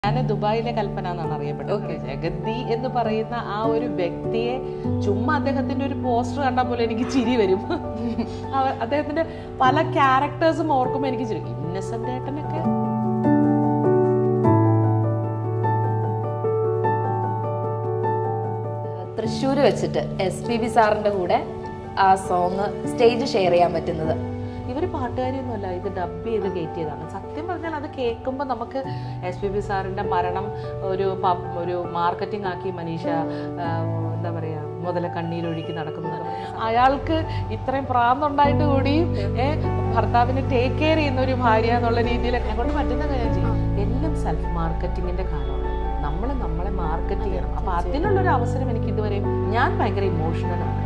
ഞാൻ ദുബായിലെ കൽപ്പന എന്നാണ് അറിയപ്പെട്ടത് ജഗതി എന്ന് പറയുന്ന ആ ഒരു വ്യക്തിയെ ചുമ്മാ അദ്ദേഹത്തിന്റെ ഒരു പോസ്റ്റർ കണ്ടാൽ പോലെ എനിക്ക് ചിരി വരും അവ- അദ്ദേഹത്തിന്റെ പല ക്യാരക്ടേഴ്സും ഓർക്കുമ്പോൾ എനിക്ക് ചിരി ഇന്നസെന്റ് ഏട്ടനൊക്കെ തൃശ്ശൂർ വെച്ചിട്ട് എസ് പി ബി സാറിന്റെ കൂടെ ആ സോങ് സ്റ്റേജ് ഷെയർ ചെയ്യാൻ പറ്റുന്നത് ഇവര് പാട്ടുകാരിയൊന്നുമല്ല ഇത് ഡബ് ചെയ്ത് കയറ്റിയതാണ് സത്യം പറഞ്ഞാൽ അത് കേൾക്കുമ്പോൾ നമുക്ക് എസ് പി ബി സാറിന്റെ മരണം ഒരു പബ് ഒരു മാർക്കറ്റിംഗ് ആക്കി മനീഷ ആ, എന്താ പറയാ മുതല കണ്ണീരൊഴുക്കി നടക്കുന്നത് അയാൾക്ക് ഇത്രയും പ്രാന്തുണ്ടായിട്ട് കൂടി ഏ, ഭർത്താവിനെ ടേക്ക് കെയർ ചെയ്യുന്ന ഒരു ഭാര്യ എന്നുള്ള രീതിയിൽ എന്നെ കൊണ്ട് പറ്റുന്ന കാര്യം ചെയ്യും എല്ലാം സെൽഫ് മാർക്കറ്റിങ്ങിന്റെ കാലമാണ് നമ്മൾ നമ്മളെ മാർക്കറ്റ് ചെയ്യണം അപ്പൊ അതിനുള്ള ഒരു അവസരം എനിക്ക് ഇതുവരെയും ഞാൻ ഭയങ്കര ഇമോഷണൽ ആണ്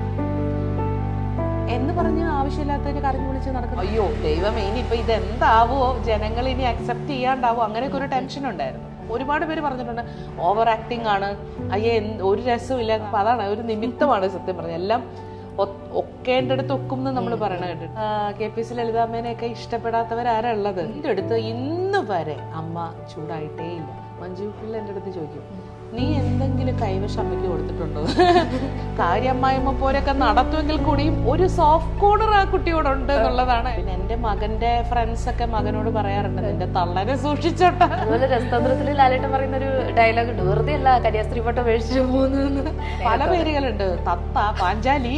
എന്ന് പറഞ്ഞ് ആവശ്യമില്ലാത്തതിന് കരഞ്ഞു വിളിച്ച് നടക്കും അയ്യോ ദൈവമേ ഇനി ഇപ്പൊ ഇത് എന്താവോ ജനങ്ങൾ ഇനി അക്സെപ്റ്റ് ചെയ്യാണ്ടാവോ അങ്ങനെയൊക്കെ ഒരു ടെൻഷൻ ഉണ്ടായിരുന്നു ഒരുപാട് പേര് പറഞ്ഞിട്ടുണ്ട് ഓവർ ആക്ടിങ് ആണ് അയ്യേ എന്ത് ഒരു രസമില്ല അപ്പൊ അതാണ് ഒരു നിമിത്തമാണ് സത്യം പറഞ്ഞത് എല്ലാം ഒ- ഒക്കേണ്ടടുത്ത് ഒക്കും എന്ന് നമ്മൾ പറയണ കേട്ടിട്ട് കെ പി സി ലളിതാമ്മേനെയൊക്കെ ഇഷ്ടപ്പെടാത്തവരാരാ ഉള്ളത് എന്റെ അടുത്ത് ഇന്ന് വരെ അമ്മ ചൂടായിട്ടേ ഇല്ല മഞ്ജു പിള്ള എൻ്റെ അടുത്ത് ചോദിക്കും നീ എന്തെങ്കിലും കൈവശം അമ്മയ്ക്ക് കൊടുത്തിട്ടുണ്ടോ കാര്യമ്മായിമ്മ പോരൊക്കെ നടത്തുമെങ്കിൽ കൂടിയും ഒരു സോഫ്റ്റ് കോർണർ ആ കുട്ടിയോടുണ്ട് എന്നുള്ളതാണ് പിന്നെ എന്റെ മകന്റെ ഫ്രണ്ട്സ് ഒക്കെ മകനോട് പറയാറുണ്ട് നിന്റെ തള്ളനെ സൂക്ഷിച്ചോട്ടെ അതുപോലെ രസതന്ത്രത്തിൽ ലാലേട്ടൻ പറയുന്ന ഒരു ഡയലോഗ് ഉണ്ട് വെറുതെ അല്ല കന്യാസ്ത്രീ പട്ടം മേടിച്ചു പോകുന്നു പല പേരുകളുണ്ട് തത്ത പാഞ്ചാലി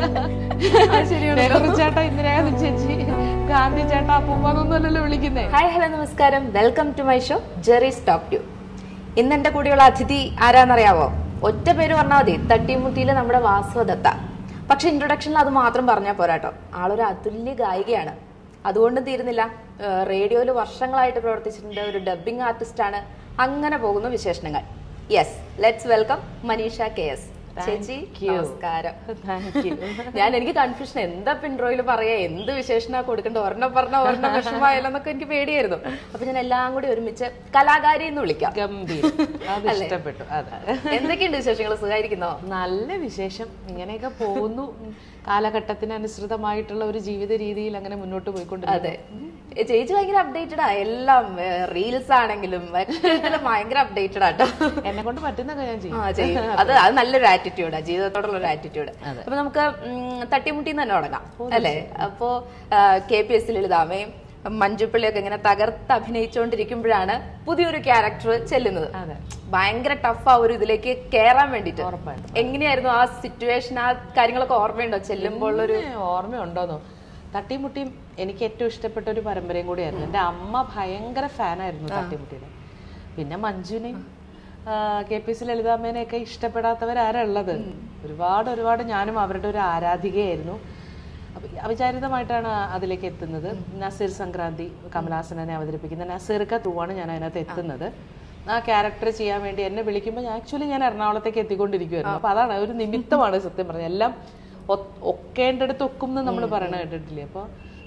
നെഹ്റു ചേട്ടാ ഇന്ദിരാഗാന്ധി ചേച്ചി ഗാന്ധി ചേട്ടാ അപ്പൂപ്പൊന്നൊന്നുമല്ലല്ലോ വിളിക്കുന്നേ ഹായ് ഹലോ നമസ്കാരം വെൽക്കം ടു മൈ ഷോ ജെറി സ്റ്റോപ്പ് ടു ഇന്ന് എന്റെ കൂടെയുള്ള അതിഥി ആരാന്നറിയാവോ ഒറ്റ പേര് പറഞ്ഞാൽ മതി തട്ടിമുട്ടിയിലെ നമ്മുടെ വാസുദത്ത പക്ഷെ ഇൻട്രൊഡക്ഷനിൽ അത് മാത്രം പറഞ്ഞാൽ പോരാട്ടോ ആളൊരു അതുല്യ ഗായികയാണ് അതുകൊണ്ടും തീരുന്നില്ല റേഡിയോയിൽ വർഷങ്ങളായിട്ട് പ്രവർത്തിച്ചിട്ടുണ്ട് ഒരു ഡബ്ബിംഗ് ആർട്ടിസ്റ്റ് ആണ് അങ്ങനെ പോകുന്ന വിശേഷണങ്ങൾ yes let's welcome Manisha K S ചേച്ചി you. നമസ്കാരം താങ്ക് യു ഞാൻ എനിക്ക് കൺഫ്യൂഷൻ എന്താ ഇൻട്രോയിൽ പറയാ എന്ത് വിശേഷണ കൊടുക്കണ്ട ഒരെണ്ണം പറഞ്ഞ ഒരെണ്ണം വിഷമമായല്ലോ എന്നൊക്കെ എനിക്ക് പേടിയായിരുന്നു അപ്പൊ ഞാൻ എല്ലാം കൂടി ഒരുമിച്ച് കലാകാരി എന്ന് വിളിക്കാം ഗംഭീരം അത് ഇഷ്ടപ്പെട്ടു അതെ എന്തൊക്കെയുണ്ട് വിശേഷങ്ങൾ സുഖമായിരിക്കുന്നോ നല്ല വിശേഷം ഇങ്ങനെയൊക്കെ പോകുന്നു കാലഘട്ടത്തിനനുസൃതമായിട്ടുള്ള ഒരു ജീവിത രീതിയിൽ അങ്ങനെ മുന്നോട്ട് പോയിക്കൊണ്ടിരിക്കുന്നു അതെ ഏ, ചേച്ചി ഭയങ്കര അപ്ഡേറ്റഡ് ആ എല്ലാം റീൽസ് ആണെങ്കിലും ഒക്കെ ഭയങ്കര അപ്ഡേറ്റഡ് ആട്ടോ എന്നെ കൊണ്ട് പറ്റുന്ന ഞാൻ ചെയ്യും ആ ചെയ്യും അത് അത് നല്ലൊരു ആറ്റിറ്റ്യൂഡാ ജീവിതത്തോടുള്ള ഒരു ആറ്റിറ്റ്യൂഡ് അപ്പൊ നമുക്ക് ഉം, തട്ടിമുട്ടിന്ന് തന്നെ തുടങ്ങാം അല്ലെ അപ്പോ കെ പി എസ് ലളിതാമയും മഞ്ജുപ്പിള്ളിയൊക്കെ ഇങ്ങനെ തകർത്ത് അഭിനയിച്ചുകൊണ്ടിരിക്കുമ്പോഴാണ് പുതിയൊരു ക്യാരക്ടർ ചെല്ലുന്നത് അതെ ഭയങ്കര ടഫ് ആ ഒരു ഇതിലേക്ക് കേറാൻ വേണ്ടിട്ട് ഉറപ്പായിട്ടും. എങ്ങനെയായിരുന്നു ആ സിറ്റുവേഷൻ ആ കാര്യങ്ങളൊക്കെ ഓർമ്മയുണ്ടോ ചെല്ലുമ്പോൾ ഒരു ഏ, ഓർമ്മയുണ്ടോന്നോ തട്ടിമുട്ടിയും എനിക്ക് ഏറ്റവും ഇഷ്ടപ്പെട്ട ഒരു പരമ്പരയും കൂടിയായിരുന്നു എൻ്റെ അമ്മ ഭയങ്കര ഫാനായിരുന്നു തട്ടിമുട്ടിയുടെ പിന്നെ മഞ്ജുനെയും കെ പി സി ലളിതാമ്മേനെയൊക്കെ ഇഷ്ടപ്പെടാത്തവരാരാ ഉള്ളത് ഒരുപാട് ഒരുപാട് ഞാനും അവരുടെ ഒരു ആരാധികയായിരുന്നു അപ്പൊ അവിചാരിതമായിട്ടാണ് അതിലേക്ക് എത്തുന്നത് നസീർ സംക്രാന്തി കമലാസനെ അവതരിപ്പിക്കുന്ന നസീർക്ക തൂവാണ് ഞാൻ അതിനകത്ത് എത്തുന്നത് ആ ക്യാരക്ടർ ചെയ്യാൻ വേണ്ടി എന്നെ വിളിക്കുമ്പോൾ ഞാൻ ആക്ച്വലി ഞാൻ എറണാകുളത്തേക്ക് എത്തിക്കൊണ്ടിരിക്കുവായിരുന്നു അപ്പൊ അതാണ് ഒരു നിമിത്തമാണ് സത്യം പറഞ്ഞത് എല്ലാം ഒ- ഒക്കേണ്ടടുത്ത് ഒക്കും എന്ന് നമ്മൾ പറയണ കേട്ടിട്ടില്ലേ അപ്പോൾ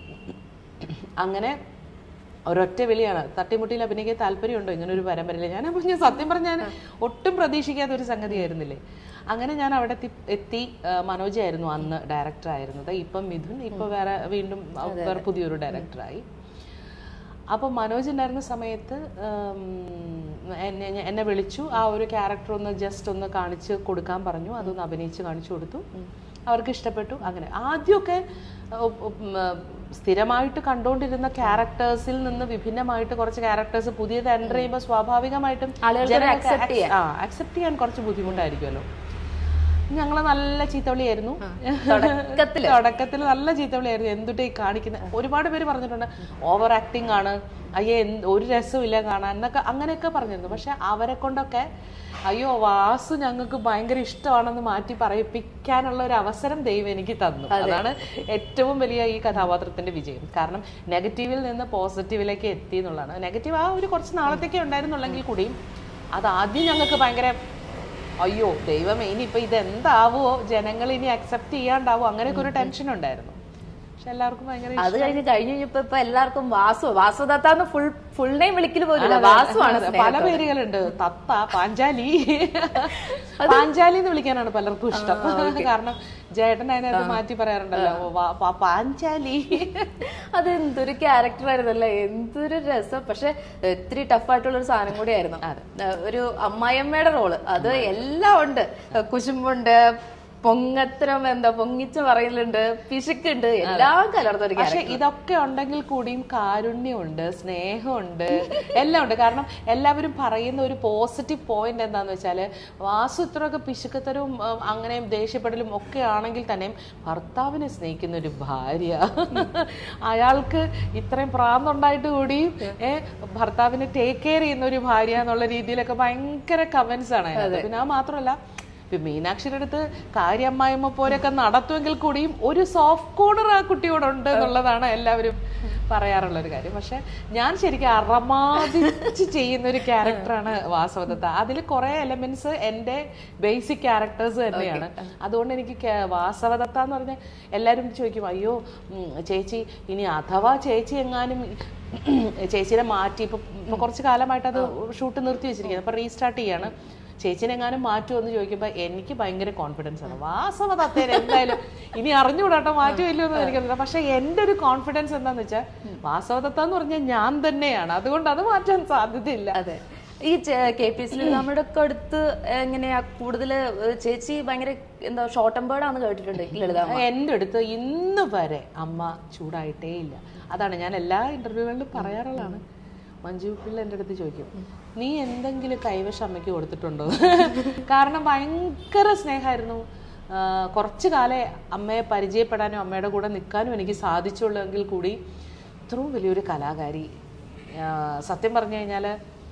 അങ്ങനെ ഒരൊറ്റ വിളിയാണ് തട്ടിമുട്ടിയിൽ അഭിനയിക്കാൻ താല്പര്യമുണ്ടോ ഇങ്ങനെ ഒരു പരമ്പരയിൽ ഞാൻ അപ്പോൾ ഞാൻ സത്യം പറഞ്ഞാൽ ഞാൻ ഒട്ടും പ്രതീക്ഷിക്കാത്ത ഒരു സംഗതിയായിരുന്നില്ലേ അങ്ങനെ ഞാൻ അവിടെ എത്തി എത്തി ആ, മനോജായിരുന്നു അന്ന് ഡയറക്ടർ ആയിരുന്നത് ഇപ്പം മിഥുൻ ഇപ്പൊ വേറെ വീണ്ടും വേറെ പുതിയൊരു ഡയറക്ടറായി അപ്പോൾ മനോജ് ഉണ്ടായിരുന്ന സമയത്ത് ഉം, എന്നെ എന്നെ വിളിച്ചു ആ ഒരു ക്യാരക്ടർ ഒന്ന് ജസ്റ്റ് ഒന്ന് കാണിച്ച് കൊടുക്കാൻ പറഞ്ഞു അതൊന്ന് അഭിനയിച്ച് കാണിച്ചു കൊടുത്തു അവർക്ക് ഇഷ്ടപ്പെട്ടു അങ്ങനെ ആദ്യമൊക്കെ ഉം, ഉം, സ്ഥിരമായിട്ട് കണ്ടുകൊണ്ടിരുന്ന ക്യാരക്ടേഴ്സിൽ നിന്ന് വിഭിന്നമായിട്ട് കുറച്ച് ക്യാരക്ടേഴ്സ് പുതിയത് എൻ്റർ ചെയ്യുമ്പോൾ സ്വാഭാവികമായിട്ടും ആളുകൾക്ക് അത് ജനങ്ങൾക്ക് accept ചെയ്യാൻ. ആ അക്സെപ്റ്റ് ചെയ്യാൻ കുറച്ച് ബുദ്ധിമുട്ടായിരിക്കുമല്ലോ ഞങ്ങള് നല്ല ചീത്തവിളിയായിരുന്നു തുടക്കത്തില്. തുടക്കത്തിൽ നല്ല ചീത്തവിളിയായിരുന്നു എന്തുട്ട് ഈ കാണിക്കുന്ന ഒരുപാട് പേര് പറഞ്ഞിട്ടുണ്ട് ഓവർ ആക്ടിങ് ആണ് അയ്യേ എന്ത് ഒരു രസമില്ല കാണാൻ എന്നൊക്കെ അങ്ങനെയൊക്കെ പറഞ്ഞിരുന്നു പക്ഷെ അവരെ കൊണ്ടൊക്കെ അയ്യോ വാസു ഞങ്ങൾക്ക് ഭയങ്കര ഇഷ്ടമാണെന്ന് മാറ്റി പറയിപ്പിക്കാനുള്ള ഒരു അവസരം ദൈവം എനിക്ക് തന്നു അതാണ് ഏറ്റവും വലിയ ഈ കഥാപാത്രത്തിന്റെ വിജയം കാരണം നെഗറ്റീവിൽ നിന്ന് പോസിറ്റീവിലേക്ക് എത്തി എന്നുള്ളതാണ് നെഗറ്റീവ് ആ ഒരു കുറച്ച് നാളത്തേക്കേ ഉണ്ടായിരുന്നുള്ളെങ്കിൽ കൂടിയും അത് ആദ്യം ഞങ്ങൾക്ക് ഭയങ്കര അയ്യോ ദൈവമേ ഇനിയിപ്പോ ഇത് എന്താവോ ജനങ്ങൾ ഇനി അക്സെപ്റ്റ് ചെയ്യാണ്ടാവോ അങ്ങനെയൊക്കെ ഒരു ടെൻഷൻ ഉണ്ടായിരുന്നു പക്ഷെ എല്ലാവർക്കും ഭയങ്കര അത് കഴിഞ്ഞ് കഴിഞ്ഞ് കഴിഞ്ഞപ്പോ ഇപ്പൊ എല്ലാവർക്കും വാസു വാസുദത്താന്ന് ഫുൾ ഫുൾ നെയിം വിളിക്കല് പോലില്ല വാസുവാണ് അതെ, പല പേരുകളുണ്ട് തത്ത പാഞ്ചാലി പാഞ്ചാലി എന്ന് വിളിക്കാനാണ് പലർക്കും ഇഷ്ടം കാരണം ജേട്ടൻ അതിനകത്ത് മാറ്റി പറയാറുണ്ടല്ലോ വാ- പാ- പാഞ്ചാലി അത് എന്തൊരു ക്യാരക്ടർ ആയിരുന്നല്ലേ എന്തൊരു രസം പക്ഷെ ഇത്തിരി ടഫായിട്ടുള്ള ഒരു സാധനം കൂടിയായിരുന്നു ഏഹ് ഒരു അമ്മായിയമ്മയുടെ റോള് അത് എല്ലാം ഉണ്ട് കുശുമ്പുണ്ട് പൊങ്ങത്തരം എന്താ പൊങ്ങിച്ച പറയലുണ്ട് പിശുക്കുണ്ട് എല്ലാം കലർന്നൊരു പക്ഷെ ഇതൊക്കെ ഉണ്ടെങ്കിൽ കൂടിയും കാരുണ്യമുണ്ട് സ്നേഹമുണ്ട് എല്ലാം ഉണ്ട് കാരണം എല്ലാവരും പറയുന്ന ഒരു പോസിറ്റീവ് പോയിന്റ് എന്താന്ന് വെച്ചാല് വാസു ഇത്രയൊക്കെ പിശുക്കത്തരവും ഉം, അങ്ങനെയും ദേഷ്യപ്പെടലും ഒക്കെ ആണെങ്കിൽ തന്നെയും ഭർത്താവിനെ സ്നേഹിക്കുന്ന ഒരു ഭാര്യ അയാൾക്ക് ഇത്രയും പ്രാന്തുണ്ടായിട്ട് കൂടി ഏ ഭർത്താവിനെ ടേക്ക് കെയർ ചെയ്യുന്ന ഒരു ഭാര്യ എന്നുള്ള രീതിയിലൊക്കെ ഭയങ്കര കമന്റ്സ് ആണ് അതിനകത്ത്. പിന്നെ അത് മാത്രമല്ല ഇപ്പൊ മീനാക്ഷിയുടെ അടുത്ത് കാര്യമ്മായിമ്മ പോലെയൊക്കെ നടത്തുമെങ്കിൽ കൂടിയും ഒരു സോഫ്റ്റ് കോർണർ ആ കുട്ടിയോടുണ്ട് എന്നുള്ളതാണ് എല്ലാവരും പറയാറുള്ള ഒരു കാര്യം പക്ഷെ ഞാൻ ശരിക്കും അറമാദിച്ച് ചെയ്യുന്ന ഒരു ക്യാരക്ടറാണ് വാസവദത്ത അതിൽ കുറെ എലമെന്റ്സ് എന്റെ ബേസിക് ക്യാരക്ടേഴ്സ് തന്നെയാണ് അതുകൊണ്ട് എനിക്ക് കേ- വാസവദത്ത എന്ന് പറഞ്ഞാൽ എല്ലാവരും ചോദിക്കും അയ്യോ ഉം, ചേച്ചി ഇനി അഥവാ ചേച്ചി എങ്ങാനും ചേച്ചിനെ മാറ്റി ഇപ്പൊ ഇപ്പൊ കുറച്ച് കാലമായിട്ട് അത് ഷൂട്ട് നിർത്തി വെച്ചിരിക്കുന്നത് അപ്പൊ റീസ്റ്റാർട്ട് ചെയ്യാണ് ചേച്ചിനെ എങ്ങാനും മാറ്റുമോ എന്ന് ചോദിക്കുമ്പോൾ എനിക്ക് ഭയങ്കര കോൺഫിഡൻസ് ആണ് വാസവ തത്തേനെ എന്തായാലും ഇനി അറിഞ്ഞുകൂടാട്ടോ മാറ്റുമില്ലോ എന്ന് എനിക്കറിയില്ല പക്ഷെ എൻ്റെ ഒരു കോൺഫിഡൻസ് എന്താന്ന് വെച്ചാൽ വാസവദത്ത എന്ന് പറഞ്ഞാൽ ഞാൻ തന്നെയാണ് അതുകൊണ്ട് അത് മാറ്റാൻ സാധ്യതയില്ല അതെ ഈ കെ പി എസ് നമ്മുടെ ഒക്കെ അടുത്ത് എങ്ങനെയാ കൂടുതൽ ചേച്ചി ഭയങ്കര എന്താ ഷോർട്ട് ബേർഡ് ആണെന്ന് കേട്ടിട്ടുണ്ട് ലളിത എൻ്റെ അടുത്ത് ഇന്ന് വരെ അമ്മ ചൂടായിട്ടേ ഇല്ല അതാണ് ഞാൻ എല്ലാ ഇന്റർവ്യൂകളിലും പറയാറുള്ളതാണ് മഞ്ജു പിള്ള എൻ്റെ അടുത്ത് ചോദിക്കും നീ എന്തെങ്കിലും കൈവശം അമ്മയ്ക്ക് കൊടുത്തിട്ടുണ്ടോ കാരണം ഭയങ്കര സ്നേഹമായിരുന്നു ആ, കുറച്ച് കാലേ അമ്മയെ പരിചയപ്പെടാനും അമ്മയുടെ കൂടെ നിൽക്കാനും എനിക്ക് സാധിച്ചുള്ളൂ എങ്കിൽ കൂടി ഇത്രയും വലിയൊരു കലാകാരി ആ, സത്യം പറഞ്ഞു കഴിഞ്ഞാൽ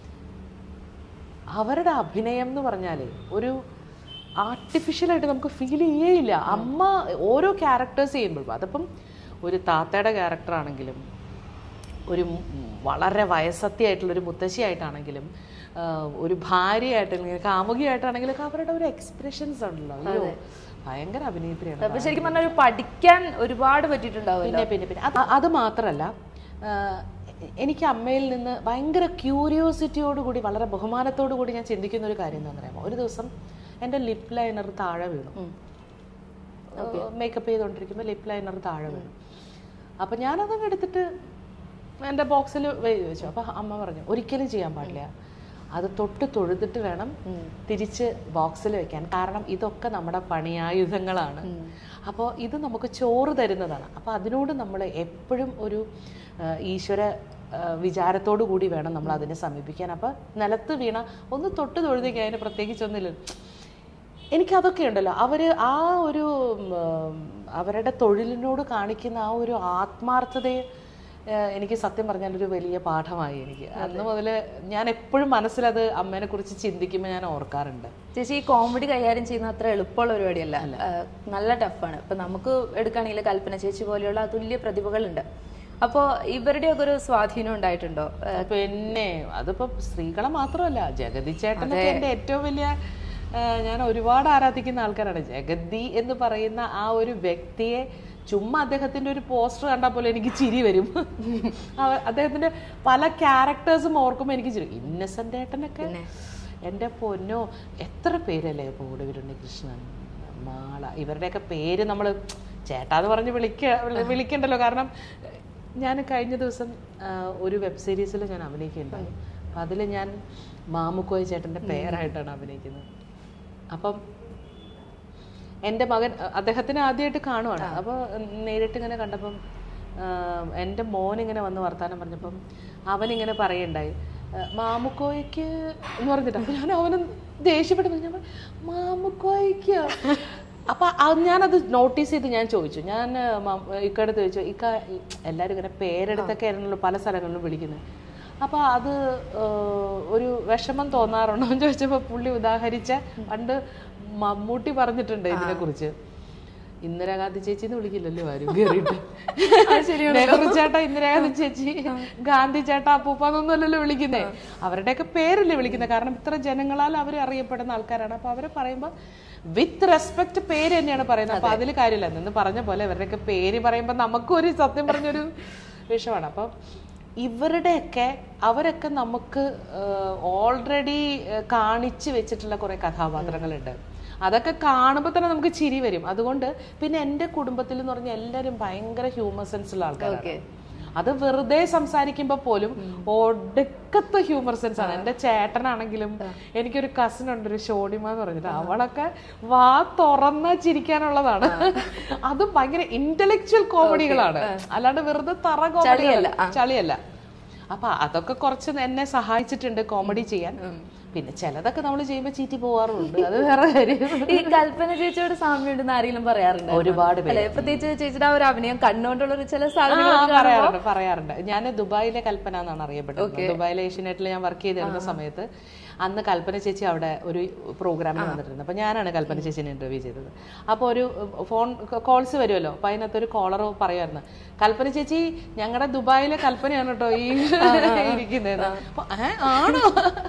അവരുടെ അഭിനയം എന്ന് പറഞ്ഞാൽ ഒരു ആർട്ടിഫിഷ്യലായിട്ട് നമുക്ക് ഫീൽ ചെയ്യേയില്ല അമ്മ ഓരോ ക്യാരക്ടേഴ്സ് ചെയ്യുമ്പോഴും അതിപ്പം ഒരു താത്തയുടെ ക്യാരക്ടർ ആണെങ്കിലും ഒരു മ് വളരെ വയസ്സത്തിയായിട്ടുള്ള ഒരു മുത്തശ്ശിയായിട്ടാണെങ്കിലും ആ, ഒരു ഭാര്യയായിട്ടാണെങ്കിലും കാമുകിയായിട്ടാണെങ്കിലും ഒക്കെ അവരുടെ ഒരു എക്സ്പ്രഷൻസ് ഉണ്ടല്ലോ അയ്യോ ഭയങ്കര അഭിനേത്രിയാണ് അപ്പൊ ശരിക്കും പറഞ്ഞാൽ ഒരു പഠിക്കാൻ ഒരുപാട് പറ്റിയിട്ടുണ്ടാവുമല്ലോ പിന്നെ പിന്നെ പിന്നെ അത് അത് മാത്രമല്ല ആ, എനിക്ക് അമ്മയിൽ നിന്ന് ഭയങ്കര ക്യൂരിയോസിറ്റിയോട് കൂടി വളരെ ബഹുമാനത്തോടു കൂടി ഞാൻ ചിന്തിക്കുന്ന ഒരു കാര്യം എന്താണെന്ന് അറിയാമോ ഒരു ദിവസം എൻ്റെ ലിപ് ലൈനർ താഴെ വീണു മേക്കപ്പ് ചെയ്തുകൊണ്ടിരിക്കുമ്പോൾ ലിപ് ലൈനർ താഴെ വീണു അപ്പം ഞാനതങ്ങ് എടുത്തിട്ട് എൻ്റെ ബോക്സിൽ വെച്ചു അപ്പം അമ്മ പറഞ്ഞു ഒരിക്കലും ചെയ്യാൻ പാടില്ല അത് തൊട്ട് തൊഴുതിട്ട് വേണം തിരിച്ച് ബോക്സിൽ വെക്കാൻ കാരണം ഇതൊക്കെ നമ്മുടെ പണിയായുധങ്ങളാണ് അപ്പോൾ ഇത് നമുക്ക് ചോറ് തരുന്നതാണ് അപ്പോൾ അതിനോട് നമ്മൾ എപ്പോഴും ഒരു ആ, ഈശ്വര ആ, വിചാരത്തോടു കൂടി വേണം നമ്മൾ അതിനെ സമീപിക്കാൻ അപ്പോൾ നിലത്ത് വീണ ഒന്ന് തൊട്ട് തൊഴുതിക്കാൻ അതിന് പ്രത്യേകിച്ചൊന്നുമില്ല എനിക്ക് അതൊക്കെ ഉണ്ടല്ലോ അവര് ആ ഒരു ഉം, അവരുടെ തൊഴിലിനോട് കാണിക്കുന്ന ആ ഒരു ആത്മാർത്ഥതയെ ഏഹ്, എനിക്ക് സത്യം പറഞ്ഞാൽ ഒരു വലിയ പാഠമായി എനിക്ക് അന്ന് മുതൽ ഞാൻ എപ്പോഴും മനസ്സിലത് അമ്മേനെ കുറിച്ച് ചിന്തിക്കുമ്പോൾ ഞാൻ ഓർക്കാറുണ്ട് ചേച്ചി ഈ കോമഡി കൈകാര്യം ചെയ്യുന്ന അത്ര എളുപ്പമുള്ള പരിപാടിയല്ല ആ, നല്ല ടഫാണ് ഇപ്പൊ നമുക്ക് എടുക്കുകയാണെങ്കിൽ കൽപ്പന ചേച്ചി പോലെയുള്ള അതുല്യ പ്രതിഭകളുണ്ട് അപ്പോൾ ഇവരുടെയൊക്കെ ഒരു സ്വാധീനം ഉണ്ടായിട്ടുണ്ടോ ആ, പിന്നെ അതിപ്പോ സ്ത്രീകളെ മാത്രമല്ല ജഗതി ചേട്ടനൊക്കെ എൻ്റെ ഏറ്റവും വലിയ ആ, ഞാൻ ഒരുപാട് ആരാധിക്കുന്ന ആൾക്കാരാണ് ജഗതി എന്ന് പറയുന്ന ആ ഒരു വ്യക്തിയെ ചുമ്മാ അദ്ദേഹത്തിന്റെ ഒരു പോസ്റ്റർ കണ്ടാൽ പോലെ എനിക്ക് ചിരി വരും അവ- അദ്ദേഹത്തിന്റെ പല ക്യാരക്ടേഴ്സും ഓർക്കുമ്പോൾ എനിക്ക് ചിരി ഇന്നസെന്റ് ഏട്ടനൊക്കെ എൻ്റെ പൊന്നോ എത്ര പേരല്ലേ ഇപ്പോൾ ഒടുവിലുണ്ണി കൃഷ്ണൻ മാള ഇവരുടെയൊക്കെ പേര് നമ്മൾ ചേട്ടാന്ന് പറഞ്ഞ് വിളിക്ക വിളി- വിളിക്കണ്ടല്ലോ കാരണം ഞാൻ കഴിഞ്ഞ ദിവസം ആ, ഒരു വെബ് സീരീസിൽ ഞാൻ അഭിനയിക്കുന്നുണ്ടായി അപ്പം അതിൽ ഞാൻ മാമുക്കോയ ചേട്ടൻ്റെ പേരായിട്ടാണ് അഭിനയിക്കുന്നത് അപ്പം എൻ്റെ മകൻ അ- അദ്ദേഹത്തിനെ ആദ്യമായിട്ട് കാണുവാണ് അപ്പോൾ നേരിട്ട് ഇങ്ങനെ കണ്ടപ്പം ആ, എൻ്റെ മോൻ ഇങ്ങനെ വന്ന് വർത്താനം പറഞ്ഞപ്പം അവനിങ്ങനെ പറയണ്ടായി ആ, മാമുക്കോയ്ക്ക് എന്ന് പറഞ്ഞിട്ട് അപ്പം ഞാൻ അവന് ദേഷ്യപ്പെട്ടു ഞാൻ പറഞ്ഞു, മാമുക്കോയ്ക്ക് അപ്പൊ അത് ഞാനത് നോട്ടീസ് ചെയ്ത് ഞാൻ ചോദിച്ചു ഞാൻ ഇക്കടുത്ത് ചോദിച്ചു ഇക്ക ഈ എല്ലാവരും ഇങ്ങനെ പേരെടുത്തൊക്കെ ആയിരുന്നല്ലോ പല സ്ഥലങ്ങളിലും വിളിക്കുന്നത് അപ്പൊ അത് ഏഹ്, ഒരു വിഷമം തോന്നാറുണ്ടോ എന്ന് ചോദിച്ചപ്പോൾ പുള്ളി ഉദാഹരിച്ച പണ്ട് മമ്മൂട്ടി പറഞ്ഞിട്ടുണ്ട് ഇതിനെ കുറിച്ച് ഇന്ദിരാഗാന്ധി ചേച്ചി എന്ന് വിളിക്കില്ലല്ലോ ആരും കേറിയിട്ട് അത് ശരിയാണ് നെഹ്റു ചേട്ടാ ഇന്ദിരാഗാന്ധി ചേച്ചി ഗാന്ധി ചേട്ടാ അപ്പൂപ്പ എന്നൊന്നും അല്ലല്ലോ വിളിക്കുന്നേ അവരുടെയൊക്കെ പേരല്ലേ വിളിക്കുന്നത് കാരണം ഇത്ര ജനങ്ങളാൽ അവർ അറിയപ്പെടുന്ന ആൾക്കാരാണ് അപ്പൊ അവരെ പറയുമ്പോൾ വിത്ത് റെസ്പെക്ട് പേര് തന്നെയാണ് പറയുന്നത് അപ്പൊ അതിൽ കാര്യമില്ല എന്ന് പറഞ്ഞ പോലെ ഇവരുടെയൊക്കെ പേര് പറയുമ്പോൾ നമുക്കൊരു സത്യം പറഞ്ഞൊരു വിഷയമാണ് അപ്പൊ ഇവരുടെയൊക്കെ അവരൊക്കെ നമുക്ക് ഓൾറെഡി കാണിച്ചു വെച്ചിട്ടുള്ള കുറെ കഥാപാത്രങ്ങളുണ്ട് അതൊക്കെ കാണുമ്പോൾ തന്നെ നമുക്ക് ചിരി വരും അതുകൊണ്ട് പിന്നെ എൻ്റെ കുടുംബത്തിൽ എന്ന് പറഞ്ഞാൽ എല്ലാവരും ഭയങ്കര ഹ്യൂമർ സെൻസ് ഉള്ള ആൾക്കാരാണ് ഓക്കെ അത് വെറുതെ സംസാരിക്കുമ്പോൾ പോലും ഒടുക്കത്തെ ഹ്യൂമർ സെൻസ് ആണ് എന്റെ ചേട്ടനാണെങ്കിലും എനിക്കൊരു കസിൻ ഉണ്ട് ഒരു ഷോണിമ എന്ന് പറഞ്ഞിട്ട് അവളൊക്കെ വാ തുറന്ന് ചിരിക്കാനുള്ളതാണ് അത് ഭയങ്കര ഇന്റലക്ച്വൽ കോമഡികളാണ് അല്ലാണ്ട് വെറുതെ തറ കോമഡിയല്ല ചളിയല്ല അപ്പൊ അതൊക്കെ കുറച്ച് എന്നെ സഹായിച്ചിട്ടുണ്ട് കോമഡി ചെയ്യാൻ പിന്നെ ചിലതൊക്കെ നമ്മൾ ചെയ്യുമ്പോൾ ചീറ്റി പോവാറുണ്ട് അത് വേറെ കാര്യം ഈ കൽപ്പന ചേച്ചിയോട് സാമ്യമുണ്ടെന്ന് ആരെങ്കിലും പറയാറുണ്ട് ഒരുപാട് പേര് അല്ലെ പ്രത്യേകിച്ച് ചേച്ചിയുടെ ആ ഒരു അഭിനയം കണ്ണുകൊണ്ടുള്ള ഒരു ചില ആ, സാധനങ്ങൾ പറയാറുണ്ട് പറയാറുണ്ട് ഞാൻ ദുബായിലെ കൽപ്പന എന്നാണ് അറിയപ്പെട്ടത് ദുബായിലെ ഏഷ്യനെറ്റിൽ ഞാൻ വർക്ക് ചെയ്തിരുന്ന സമയത്ത് അന്ന് കൽപ്പന ചേച്ചി അവിടെ ഒരു പ്രോഗ്രാമിന് വന്നിട്ടുണ്ട് അപ്പൊ ഞാനാണ് കൽപ്പന ചേച്ചിനെ ഇന്റർവ്യൂ ചെയ്തത് അപ്പോൾ ഒരു ഫോൺ കോൾസ് വരുമല്ലോ അപ്പൊ അതിനകത്ത് ഒരു കോളർ പറയുമായിരുന്നു കൽപ്പന ചേച്ചി ഞങ്ങളുടെ ദുബായിലെ കൽപ്പനയാണ് കേട്ടോ ഈ ഇരിക്കുന്നത് അപ്പൊ "ഏ, ആണോ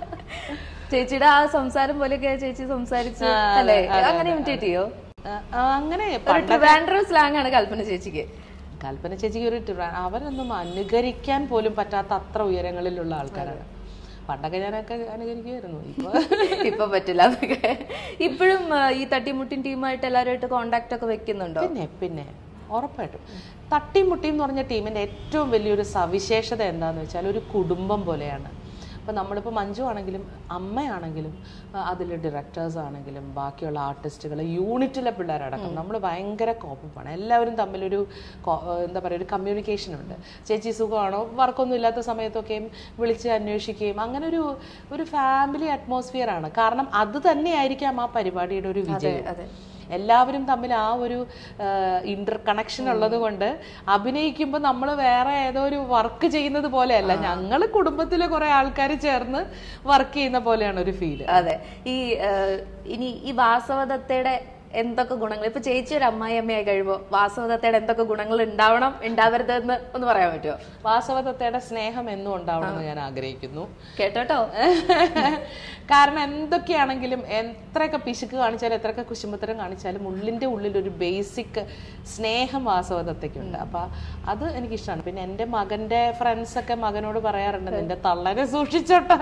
ചേച്ചിയുടെ ആ സംസാരം പോലെയൊക്കെ ചേച്ചി സംസാരിച്ച് അല്ലെ അങ്ങനെ ഇമിറ്റേറ്റ് ചെയ്യോ ആ, ആ, അങ്ങനെ ഒരു ട്രിവാൻഡ്രം സ്ലാങ് ആണ് കൽപ്പന ചേച്ചിക്ക് കൽപ്പന ചേച്ചിക്ക് ഒരു ടിറ- അവരൊന്നും അനുകരിക്കാൻ പോലും പറ്റാത്ത അത്ര ഉയരങ്ങളിലുള്ള ആൾക്കാരാണ് പണ്ടൊക്കെ ഞാനൊക്കെ അനുകരിക്കുമായിരുന്നു ഇപ്പൊ ഇപ്പൊ പറ്റില്ല അതൊക്കെ ഇപ്പോഴും ആ, ഈ തട്ടിമുട്ടിൻ ടീമായിട്ട് എല്ലാവരുമായിട്ട് കോണ്ടാക്ട് ഒക്കെ വെക്കുന്നുണ്ടോ പിന്നെ പിന്നെ ഉറപ്പായിട്ടും തട്ടിയും മുട്ടിയും എന്ന് പറഞ്ഞ ടീമിന്റെ ഏറ്റവും വലിയൊരു സവിശേഷത എന്താന്ന് വെച്ചാൽ ഒരു കുടുംബം പോലെയാണ് അപ്പം നമ്മളിപ്പോൾ മഞ്ജു ആണെങ്കിലും അമ്മയാണെങ്കിലും അതിൽ ഡയറക്ടേഴ്സ് ആണെങ്കിലും ബാക്കിയുള്ള ആർട്ടിസ്റ്റുകൾ യൂണിറ്റിലെ പിള്ളേരടക്കം നമ്മൾ ഭയങ്കര കോപ്പപ്പാണ് എല്ലാവരും തമ്മിലൊരു കോ- എന്താ പറയുക ഒരു കമ്മ്യൂണിക്കേഷൻ ഉണ്ട് ചേച്ചി സുഖമാണോ വർക്കൊന്നും ഇല്ലാത്ത സമയത്തൊക്കെയും വിളിച്ച് അന്വേഷിക്കുകയും അങ്ങനെ ഒരു ഒരു ഫാമിലി അറ്റ്മോസ്ഫിയർ ആണ് കാരണം അത് തന്നെയായിരിക്കാം ആ പരിപാടിയുടെ ഒരു വിജയം അതെ എല്ലാവരും തമ്മിൽ ആ ഒരു ഇന്റർ കണക്ഷൻ ഉള്ളത് കൊണ്ട് അഭിനയിക്കുമ്പോൾ നമ്മൾ വേറെ ഏതോ ഒരു വർക്ക് ചെയ്യുന്നത് പോലെയല്ല ഞങ്ങൾ കുടുംബത്തിലെ കുറെ ആൾക്കാർ ചേർന്ന് വർക്ക് ചെയ്യുന്ന പോലെയാണ് ഒരു ഫീല് അതെ ഈ ആ, ഇനി ഈ വാസവദത്തയുടെ എന്തൊക്കെ ഗുണങ്ങൾ ഇപ്പൊ ചേച്ചി ഒരു അമ്മായി അമ്മയായി കഴിയുമ്പോ വാസവദത്തയുടെ എന്തൊക്കെ ഗുണങ്ങൾ ഉണ്ടാവണം ഉണ്ടാവരുതെന്ന് ഒന്ന് പറയാൻ പറ്റുമോ വാസവദത്തയുടെ സ്നേഹം എന്നും ഉണ്ടാവണമെന്ന് ഞാൻ ആഗ്രഹിക്കുന്നു കേട്ടോട്ടോ കാരണം എന്തൊക്കെയാണെങ്കിലും എത്രയൊക്കെ പിശുക്ക് കാണിച്ചാലും എത്രയൊക്കെ കുശുമ്പത്തരം കാണിച്ചാലും ഉള്ളിന്റെ ഉള്ളിൽ ഒരു ബേസിക് സ്നേഹം വാസവദത്തയ്ക്കുണ്ട് അപ്പൊ അത് എനിക്കിഷ്ടമാണ് പിന്നെ എൻ്റെ മകന്റെ ഫ്രണ്ട്സ് ഒക്കെ മകനോട് പറയാറുണ്ട് നിന്റെ തള്ളനെ സൂക്ഷിച്ചോട്ടെ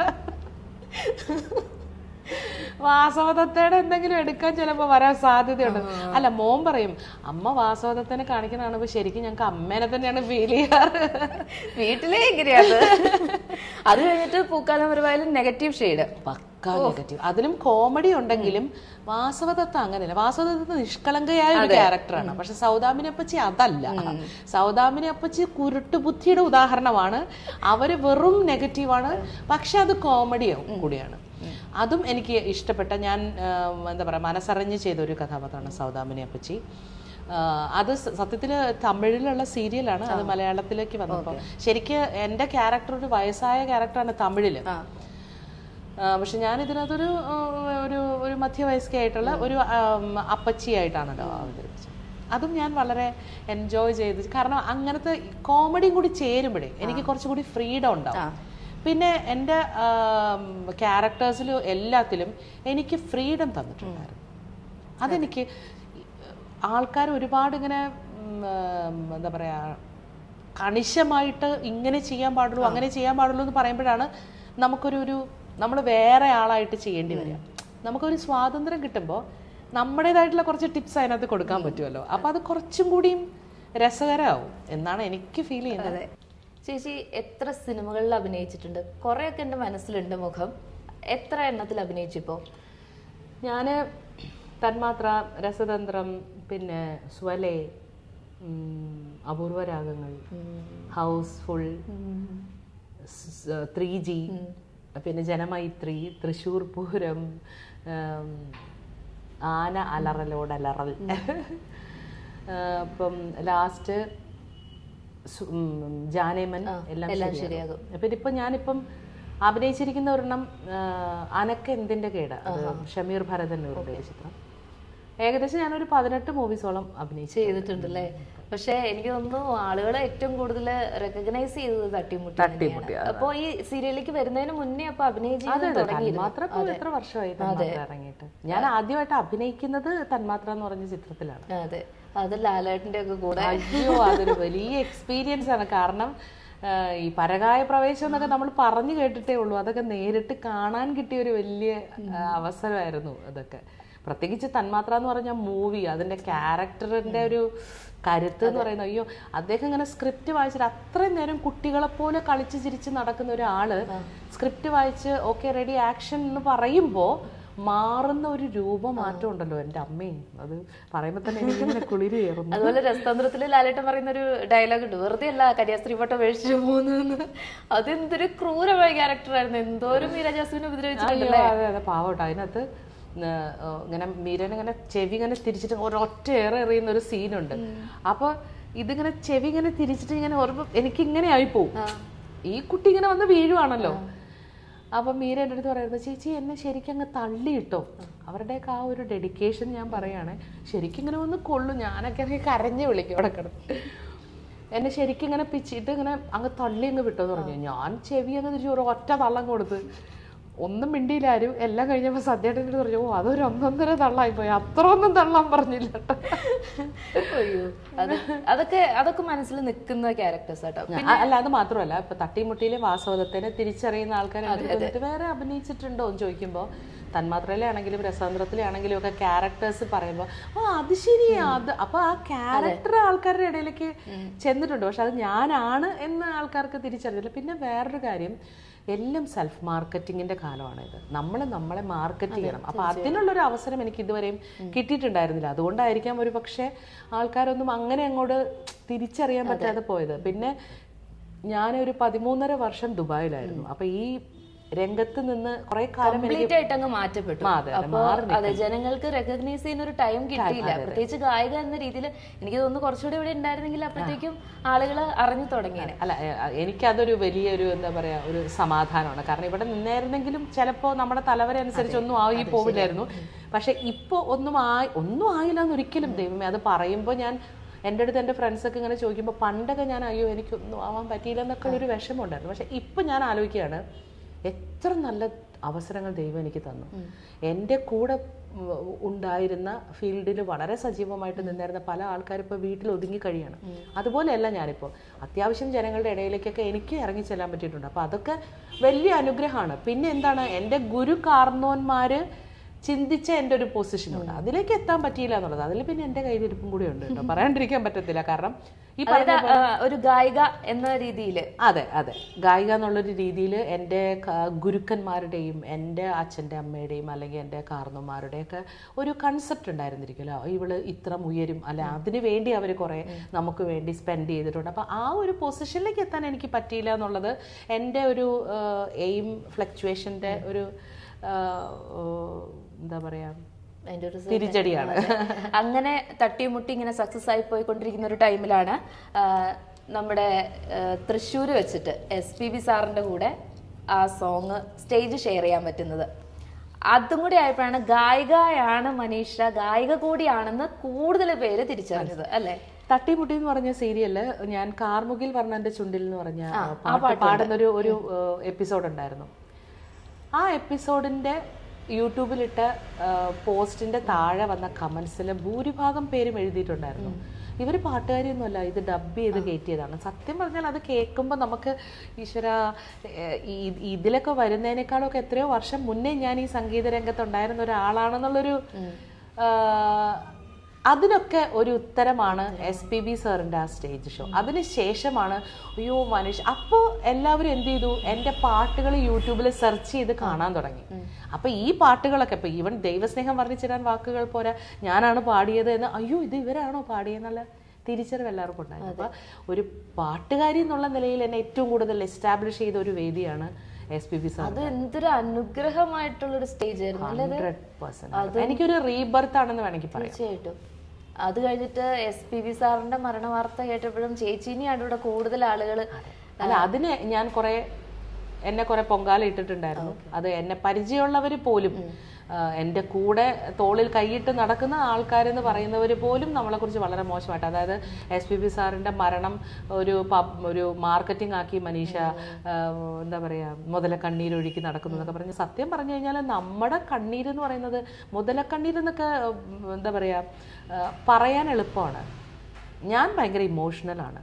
വാസവദത്തയുടെ എന്തെങ്കിലും എടുക്കാൻ ചിലപ്പോ വരാൻ സാധ്യതയുണ്ട് അല്ല മോൻ പറയും അമ്മ വാസവദത്തനെ കാണിക്കുന്ന കാണുമ്പോ ശരിക്കും ഞങ്ങൾക്ക് അമ്മേനെ തന്നെയാണ് ഫീൽ ചെയ്യാറ് വീട്ടിലെ എങ്ങനെയാണ് അത് കഴിഞ്ഞിട്ട് പൂക്കാലം വരുവായാലും നെഗറ്റീവ് ഷെയ്ഡ് പക്കാ നെഗറ്റീവ് അതിലും കോമഡി ഉണ്ടെങ്കിലും വാസവദത്ത അങ്ങനെയല്ല വാസവദത്ത നിഷ്കളങ്കയായ ഒരു ക്യാരക്ടറാണ് പക്ഷെ സൗദാമിനി അപ്പച്ചി അതല്ല സൗദാമിനി അപ്പച്ചി കുരുട്ടുബുദ്ധിയുടെ ഉദാഹരണമാണ് അവര് വെറും നെഗറ്റീവാണ് പക്ഷെ അത് കോമഡിയും കൂടിയാണ് അതും എനിക്ക് ഇഷ്ടപ്പെട്ട ഞാൻ ആ, എന്താ പറയാ മനസ്സറിഞ്ഞ് ചെയ്ത ഒരു കഥാപാത്രമാണ് സൗദാമിനി അപ്പച്ചി ആ, അത് സ- സത്യത്തില് തമിഴിലുള്ള സീരിയലാണ് അത് മലയാളത്തിലേക്ക് വന്നപ്പോൾ ശരിക്ക് എൻ്റെ ക്യാരക്ടർ ഒരു വയസ്സായ ക്യാരക്ടറാണ് തമിഴില് ആ ആ, പക്ഷെ ഞാൻ ഇതിനകത്തൊരു ആ, ഒരു ഒരു മധ്യവയസ്കയായിട്ടുള്ള ഒരു ആം, അപ്പച്ചിയായിട്ടാണല്ലോ അവതരിപ്പിച്ചത് അതും ഞാൻ വളരെ എൻജോയ് ചെയ്ത് കാരണം അങ്ങനത്തെ കോമഡിയും കൂടി ചേരുമ്പോഴേ എനിക്ക് കുറച്ചുകൂടി ഫ്രീഡം ഉണ്ടാവും പിന്നെ എൻ്റെ ക്യാരക്ടേഴ്സിലും എല്ലാത്തിലും എനിക്ക് ഫ്രീഡം തന്നിട്ടുണ്ടായിരുന്നു അതെനിക്ക് ആൾക്കാർ ഒരുപാട് ഇങ്ങനെ ഉം, ഉം, എന്താ പറയാ കണിശമായിട്ട് ഇങ്ങനെ ചെയ്യാൻ പാടുള്ളൂ അങ്ങനെ ചെയ്യാൻ പാടുള്ളൂ എന്ന് പറയുമ്പോഴാണ് നമുക്കൊരു ഒരു നമ്മൾ വേറെ ആളായിട്ട് ചെയ്യേണ്ടി വരിക നമുക്കൊരു സ്വാതന്ത്ര്യം കിട്ടുമ്പോൾ നമ്മുടേതായിട്ടുള്ള കുറച്ച് ടിപ്സ് അതിനകത്ത് കൊടുക്കാൻ പറ്റുമല്ലോ അപ്പൊ അത് കുറച്ചും കൂടിയും രസകരമാവും എന്നാണ് എനിക്ക് ഫീൽ ചെയ്യുന്നത് അതെ ചേച്ചി എത്ര സിനിമകളിൽ അഭിനയിച്ചിട്ടുണ്ട് കുറെയൊക്കെ എൻ്റെ മനസ്സിലുണ്ട് മുഖം എത്ര എണ്ണത്തിൽ അഭിനയിച്ചിപ്പോ ഞാൻ തന്മാത്ര രസതന്ത്രം പിന്നെ സ്വലെ ഉം, അപൂർവ രാഗങ്ങൾ ഹൗസ്ഫുൾ ത്രീ ജി പിന്നെ ജനമൈത്രി തൃശ്ശൂർ പൂരം ഉം, ആന അലറലോടലറൽ ആ, അപ്പം ലാസ്റ്റ് ജാനേമൻ എല്ലാം എല്ലാം ശരിയാകും പിന്നെ ഇപ്പൊ ഞാനിപ്പം അഭിനയിച്ചിരിക്കുന്ന ഒരെണ്ണം ആ, അനക്ക് എന്തിന്റെ കേട അത് ഷമീർ ഭരതന്നൂറിന്റെ ഒരു ചിത്രം ഏകദേശം ഞാനൊരു പതിനെട്ട് മൂവീസോളം അഭിനയിച്ചു ചെയ്തിട്ടുണ്ട് അല്ലേ പക്ഷെ എനിക്ക് തോന്നുന്നു ആളുകളെ ഏറ്റവും കൂടുതൽ റെക്കഗ്നൈസ് ചെയ്തത് തട്ടിമുട്ടി തട്ടിമുട്ടി, തന്നെയാണ്. അപ്പൊ ഈ സീരിയലിലേക്ക് വരുന്നതിന് മുന്നേ അപ്പൊ അഭിനയിച്ചു തുടങ്ങിയിരുന്നു തന്മാത്ര ഇപ്പൊ എത്ര വർഷമായി തന്മാത്ര ഇറങ്ങിയിട്ട് ഞാൻ ആദ്യമായിട്ട് അഭിനയിക്കുന്നത് തന്മാത്ര എന്ന് പറഞ്ഞ ചിത്രത്തിലാണ് അതെ അത് ലാലേട്ടന്റെ ഒക്കെ കൂടെ അയ്യോ അതൊരു വലിയ എക്സ്പീരിയൻസ് ആണ് കാരണം ആ, ഈ പരകായ പ്രവേശം എന്നൊക്കെ നമ്മൾ പറഞ്ഞു കേട്ടിട്ടേ ഉള്ളൂ അതൊക്കെ നേരിട്ട് കാണാൻ കിട്ടിയ ഒരു വലിയ ആ, അവസരമായിരുന്നു അതൊക്കെ പ്രത്യേകിച്ച് തന്മാത്ര എന്ന് പറഞ്ഞ മൂവി അതിന്റെ ക്യാരക്ടറിന്റെ ഒരു കരുത്ത് എന്ന് പറയുന്നത് അയ്യോ അദ്ദേഹം ഇങ്ങനെ സ്ക്രിപ്റ്റ് വായിച്ചിട്ട് അത്രയും നേരം കുട്ടികളെ പോലെ കളിച്ച് ചിരിച്ച് നടക്കുന്ന ഒരാള് സ്ക്രിപ്റ്റ് വായിച്ച് ഓക്കെ റെഡി ആക്ഷൻ എന്ന് പറയുമ്പോൾ മാറുന്ന ഒരു രൂപമാറ്റം ഉണ്ടല്ലോ എൻ്റെ അമ്മേ അത് പറയുമ്പോൾ തന്നെ എനിക്കിങ്ങനെ കുളിര് കയറുന്നു അതുപോലെ രസതന്ത്രത്തില് ലാലേട്ടൻ പറയുന്ന ഒരു ഡയലോഗ് ഉണ്ട് വെറുതെ അല്ല കന്യാസ്ത്രീ പട്ടം മേടിച്ചു പോകുന്നു അതെന്തൊരു ക്രൂരമായ ക്യാരക്ടർ ആയിരുന്നു എന്തോരം മീര ജാസ്മിനെ ഉപദ്രവിച്ചിട്ടുണ്ട് അയ്യോ, അതെ അതെ പാവട്ടോ അതിനകത്ത് ന- ഏ, ഇങ്ങനെ മീരൻ ഇങ്ങനെ ചെവി ഇങ്ങനെ തിരിച്ചിട്ട് ഒരൊറ്റ ഏറെ എറിയുന്ന ഒരു സീനുണ്ട് അപ്പൊ ഇതിങ്ങനെ ചെവി ഇങ്ങനെ തിരിച്ചിട്ട് ഇങ്ങനെ ഓർമ്മ എനിക്ക് ഇങ്ങനെ ആയിപ്പോവും ഈ കുട്ടി ഇങ്ങനെ വന്ന് വീഴുവാണല്ലോ അപ്പൊ മീര എൻ്റെ അടുത്ത് പറയുന്നത് ചേച്ചി എന്നെ ശരിക്കും അങ്ങ് തള്ളിയിട്ടോ അവരുടെയൊക്കെ ആ ഒരു ഡെഡിക്കേഷൻ ഞാൻ പറയാണ് ശരിക്കും ഇങ്ങനെ വന്ന് കൊള്ളും ഞാനൊക്കെ ആണെങ്കിൽ കരഞ്ഞു വിളിക്കും അവിടെ കിടന്ന് എന്നെ ശരിക്കും ഇങ്ങനെ പിച്ചിട്ട് ഇങ്ങനെ അങ്ങ് തള്ളി അങ്ങ് വിട്ടോന്ന് പറഞ്ഞു ഞാൻ ചെവി അങ്ങ് തിരിച്ചു ഒരു ഒറ്റ തള്ളം കൊടുത്ത് ഒന്നും മിണ്ടിയില്ല ആരും എല്ലാം കഴിഞ്ഞപ്പോൾ സദ്യയുടെ അടുത്ത് പറഞ്ഞു ഓ അതൊരു ഒന്നൊന്നര തള്ളായി പോയി അത്ര ഒന്നും തള്ളാൻ പറഞ്ഞില്ല കേട്ടോ അയ്യോ അത് അതൊക്കെ അതൊക്കെ മനസ്സിൽ നിൽക്കുന്ന ക്യാരക്ടേഴ്സ് കേട്ടോ ആ, അല്ല അത് മാത്രമല്ല ഇപ്പൊ തട്ടിമുട്ടിയിലെ വാസവദത്തിനെ തിരിച്ചറിയുന്ന ആൾക്കാർ എന്നിട്ട് വേറെ അഭിനയിച്ചിട്ടുണ്ടോ എന്ന് ചോദിക്കുമ്പോൾ തന്മാത്രയിലാണെങ്കിലും രസാന്തരത്തിലാണെങ്കിലും ഒക്കെ ക്യാരക്ടേഴ്സ് പറയുമ്പോൾ ആ അത് ശരിയാ അത് അപ്പൊ ആ ക്യാരക്ടർ ആൾക്കാരുടെ ഇടയിലേക്ക് ചെന്നിട്ടുണ്ട് പക്ഷെ അത് ഞാനാണ് എന്ന് ആൾക്കാർക്ക് തിരിച്ചറിഞ്ഞില്ല പിന്നെ വേറൊരു കാര്യം എല്ലാം സെൽഫ് മാർക്കറ്റിങ്ങിന്റെ കാലമാണ് ഇത് നമ്മൾ നമ്മളെ മാർക്കറ്റ് ചെയ്യണം അപ്പൊ അതിനുള്ളൊരു അവസരം എനിക്ക് ഇതുവരെയും കിട്ടിയിട്ടുണ്ടായിരുന്നില്ല അതുകൊണ്ടായിരിക്കാം ഒരു പക്ഷേ ആൾക്കാരൊന്നും അങ്ങനെ അങ്ങോട്ട് തിരിച്ചറിയാൻ പറ്റാതെ പോയത് പിന്നെ ഞാനൊരു പതിമൂന്നര വർഷം ദുബായിലായിരുന്നു അപ്പൊ ഈ രംഗത്ത് നിന്ന് കുറെ കാലം എനിക്ക് കംപ്ലീറ്റ് ആയിട്ട് അങ്ങ് മാറ്റപ്പെട്ടു ആ, അതെ, അതെ, അപ്പൊ അതെ ജനങ്ങൾക്ക് റെക്കഗ്നൈസ് ചെയ്യുന്ന ഒരു ടൈം കിട്ടിയില്ല പ്രത്യേകിച്ച് ഗായിക എന്ന രീതിയിൽ എനിക്ക് തോന്നുന്നു കുറച്ചുകൂടി ഇവിടെ ഉണ്ടായിരുന്നെങ്കിൽ അപ്പോഴത്തേക്കും ആളുകൾ അറിഞ്ഞു തുടങ്ങിയേനെ അല്ല എ, അ, എനിക്കതൊരു വലിയൊരു എന്താ പറയാ ഒരു സമാധാനമാണ് കാരണം ഇവിടെ നിന്നായിരുന്നെങ്കിലും ചിലപ്പോൾ നമ്മുടെ തലവര അനുസരിച്ച് ഒന്നും ആയി പോവില്ലായിരുന്നു പക്ഷെ ഇപ്പോൾ ഒന്നും ആയി ഒന്നും ആയില്ല എന്ന് ഒരിക്കലും ദൈവമേ അത് പറയുമ്പോൾ ഞാൻ എൻ്റെ അടുത്ത് എൻ്റെ ഫ്രണ്ട്സൊക്കെ ഇങ്ങനെ ചോദിക്കുമ്പോൾ പണ്ടൊക്കെ ഞാൻ അയ്യോ എനിക്കൊന്നും ആവാൻ പറ്റിയില്ല എന്നൊക്കെ ഒരു വിഷമമുണ്ടായിരുന്നു പക്ഷെ ഇപ്പം ഞാൻ ആലോചിക്കുകയാണ് എത്ര നല്ല അവസരങ്ങൾ ദൈവം എനിക്ക് തന്നു എൻ്റെ കൂടെ ഉം, ഉണ്ടായിരുന്ന ഫീൽഡിൽ വളരെ സജീവമായിട്ട് നിന്നിരുന്ന പല ആൾക്കാരും ഇപ്പോൾ വീട്ടിൽ ഒതുങ്ങി കഴിയാണ് അതുപോലെയല്ല ഞാനിപ്പോൾ അത്യാവശ്യം ജനങ്ങളുടെ ഇടയിലേക്കൊക്കെ എനിക്ക് ഇറങ്ങി ചെല്ലാൻ പറ്റിയിട്ടുണ്ട് അപ്പോൾ അതൊക്കെ വലിയ അനുഗ്രഹമാണ് പിന്നെ എന്താണ് എൻ്റെ ഗുരു കാർന്നോന്മാര് ചിന്തിച്ച എൻ്റെ ഒരു പൊസിഷനുണ്ട് അതിലേക്ക് എത്താൻ പറ്റിയില്ല എന്നുള്ളത് അതിൽ പിന്നെ എൻ്റെ കയ്യിലിരിപ്പും കൂടി ഉണ്ട് കേട്ടോ പറയാണ്ടിരിക്കാൻ പറ്റത്തില്ല കാരണം ഈ പറഞ്ഞ അതായത് ആ, ഒരു ഗായിക എന്ന രീതിയിൽ അതെ അതെ ഗായിക എന്നുള്ളൊരു രീതിയിൽ എൻ്റെ ക- ഗുരുക്കന്മാരുടെയും എൻ്റെ അച്ഛൻ്റെ അമ്മയുടെയും അല്ലെങ്കിൽ എൻ്റെ കാർന്നന്മാരുടെയൊക്കെ ഒരു കൺസെപ്റ്റ് ഉണ്ടായിരുന്നിരിക്കുമല്ലോ ഇവള് ഇത്ര ഉയരും അല്ലെ അതിന് വേണ്ടി അവർ കുറേ നമുക്ക് വേണ്ടി സ്പെൻഡ് ചെയ്തിട്ടുണ്ട് അപ്പോൾ ആ ഒരു പൊസിഷനിലേക്ക് എത്താൻ എനിക്ക് പറ്റിയില്ല എന്നുള്ളത് എൻ്റെ ഒരു എയിം ഫ്ലക്ച്വേഷൻ്റെ ഒരു ആ, ഓ, എന്താ പറയാ അതിന്റെ ഒരു തിരിച്ചടിയാണ് അങ്ങനെ തട്ടിമുട്ടി ഇങ്ങനെ സക്സസ് ആയി പോയിക്കൊണ്ടിരിക്കുന്ന ഒരു ടൈമിലാണ് ആ, നമ്മുടെ തൃശ്ശൂർ വെച്ചിട്ട് എസ് പി ബി സാറിന്റെ കൂടെ ആ സോങ് സ്റ്റേജ് ഷെയർ ചെയ്യാൻ പറ്റുന്നത് അതും കൂടി ആയപ്പോഴാണ് ഗായികയാണ് മനീഷ ഗായിക കൂടിയാണെന്ന് കൂടുതൽ പേര് തിരിച്ചറിഞ്ഞത് അല്ലെ തട്ടിമുട്ടി എന്ന് പറഞ്ഞ സീരിയല് ഞാൻ കാർമുകിൽ വർണ്ണന്റെ ചുണ്ടിൽ എന്ന് പറഞ്ഞ പാട്ട് പാടുന്ന ഒരു ഒരു എപ്പിസോഡ് ഉണ്ടായിരുന്നു ആ എപ്പിസോഡിന്റെ യൂട്യൂബിലിട്ട പോസ്റ്റിന്റെ താഴെ വന്ന കമന്റ്സിൽ ഭൂരിഭാഗം പേരും എഴുതിയിട്ടുണ്ടായിരുന്നു ഇവർ പാട്ടുകാരിയൊന്നുമല്ല ഇത് ഡബ് ചെയ്ത് കയറ്റിയതാണ് സത്യം പറഞ്ഞാൽ അത് കേൾക്കുമ്പോൾ നമുക്ക് ഈശ്വര ഏഹ്, ഈ- ഇതിലൊക്കെ വരുന്നതിനേക്കാളൊക്കെ എത്രയോ വർഷം മുന്നേ ഞാൻ ഈ സംഗീത രംഗത്തുണ്ടായിരുന്ന ഒരാളാണെന്നുള്ളൊരു ആഹ്, അതിനൊക്കെ ഒരു ഉത്തരമാണ് എസ് പി ബി സാറിന്റെ ആ സ്റ്റേജ് ഷോ അതിന് ശേഷമാണ് അയ്യോ മനുഷ്യ അപ്പോൾ എല്ലാവരും എന്ത് ചെയ്തു എൻ്റെ പാട്ടുകൾ യൂട്യൂബിൽ സെർച്ച് ചെയ്ത് കാണാൻ തുടങ്ങി അപ്പൊ ഈ പാട്ടുകളൊക്കെ ഇപ്പൊ ഈവൻ ദൈവസ്നേഹം വർണ്ണിച്ചിടാൻ വാക്കുകൾ പോരാ ഞാനാണ് പാടിയത് എന്ന് അയ്യോ ഇത് ഇവരാണോ പാടിയെന്നുള്ള തിരിച്ചറിവ് എല്ലാവർക്കും ഉണ്ടായിരുന്നു അപ്പൊ ഒരു പാട്ടുകാരി എന്നുള്ള നിലയിൽ എന്നെ ഏറ്റവും കൂടുതൽ എസ്റ്റാബ്ലിഷ് ചെയ്ത ഒരു വേദിയാണ് എസ് പി ബി സാർ അത് എന്തൊരു അനുഗ്രഹമായിട്ടുള്ള ഒരു സ്റ്റേജ് ആയിരുന്നു അല്ലേ അത്? ഹൺഡ്രഡ് പെർസെന്റ് എനിക്കൊരു റീബർത്ത് ആണെന്ന് വേണമെങ്കിൽ പറയാം തീർച്ചയായിട്ടും അത് കഴിഞ്ഞിട്ട് എസ് പി ബി സാറിന്റെ മരണ വാർത്ത കേട്ടപ്പോഴും ചേച്ചീനെയാണ് ഇവിടെ കൂടുതൽ ആളുകൾ അല്ല അതിന് ഞാൻ കുറെ എന്നെ കുറെ പൊങ്കാല ഇട്ടിട്ടുണ്ടായിരുന്നു അത് എന്നെ പരിചയമുള്ളവർ പോലും ആ, എൻ്റെ കൂടെ തോളിൽ കൈയിട്ട് നടക്കുന്ന ആൾക്കാരെന്ന് പറയുന്നവർ പോലും നമ്മളെക്കുറിച്ച് വളരെ മോശമായിട്ട് അതായത് എസ് പി ബി സാറിൻ്റെ മരണം ഒരു പബ് ഒരു മാർക്കറ്റിംഗ് ആക്കി മനീഷ ആ, എന്താ പറയുക മുതല കണ്ണീരൊഴുക്കി നടക്കുന്നു എന്നൊക്കെ പറഞ്ഞ് സത്യം പറഞ്ഞു കഴിഞ്ഞാൽ നമ്മുടെ കണ്ണീരെന്ന് പറയുന്നത് മുതലക്കണ്ണീരെന്നൊക്കെ ഉം, എന്താ പറയുക ആ, പറയാൻ എളുപ്പമാണ് ഞാൻ ഭയങ്കര ഇമോഷണലാണ്